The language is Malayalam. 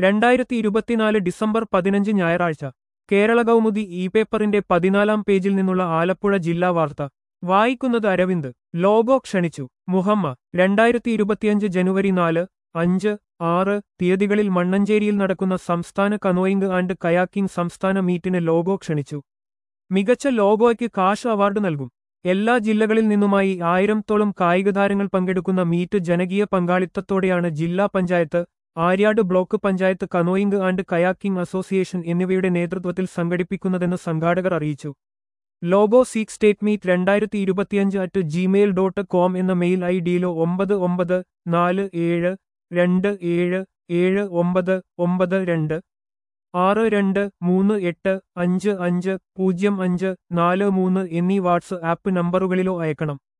രണ്ടായിരത്തി ഇരുപത്തിനാല് ഡിസംബർ പതിനഞ്ച് ഞായറാഴ്ച കേരള കൗമുദി ഇ പേപ്പറിന്റെ പതിനാലാം പേജിൽ നിന്നുള്ള ആലപ്പുഴ ജില്ലാ വാർത്ത വായിക്കുന്നത് അരവിന്ദ് ലോഗോ ക്ഷണിച്ചു മുഹമ്മ രണ്ടായിരത്തി ഇരുപത്തിയഞ്ച് ജനുവരി നാല് അഞ്ച് ആറ് തീയതികളിൽ മണ്ണഞ്ചേരിയിൽ നടക്കുന്ന സംസ്ഥാന കനോയിംഗ് ആൻഡ് കയാക്കിംഗ് സംസ്ഥാന മീറ്റിന് ലോഗോ ക്ഷണിച്ചു മികച്ച ലോഗോയ്ക്ക് കാഷ് അവാർഡ് നൽകും എല്ലാ ജില്ലകളിൽ നിന്നുമായി ആയിരത്തോളം കായിക താരങ്ങൾ പങ്കെടുക്കുന്ന മീറ്റ് ജനകീയ പങ്കാളിത്തത്തോടെയാണ് ജില്ലാ panchayat Aryad block panchayat canoeing and kayaking association എന്നിവയുടെ നേതൃത്വത്തിൽ സംഘടിപ്പിക്കുന്നതെന്ന് സംഘാടകർ അറിയിച്ചു ലോഗോ സീക്ക് സ്റ്റേറ്റ് മീറ്റ് രണ്ടായിരത്തി ഇരുപത്തിയഞ്ച് അറ്റ് ജിമെയിൽ ഡോട്ട് കോം എന്ന മെയിൽ ഐ ഡിയിലോ ഒമ്പത് ഒമ്പത് നാല് ഏഴ് രണ്ട് ഏഴ് ഏഴ് ഒമ്പത് ഒമ്പത് രണ്ട് ആറ് രണ്ട് മൂന്ന് എട്ട് അഞ്ച് അഞ്ച് പൂജ്യം അഞ്ച് നാല് മൂന്ന് എന്നീ വാട്സ് ആപ്പ് നമ്പറുകളിലോ അയക്കണം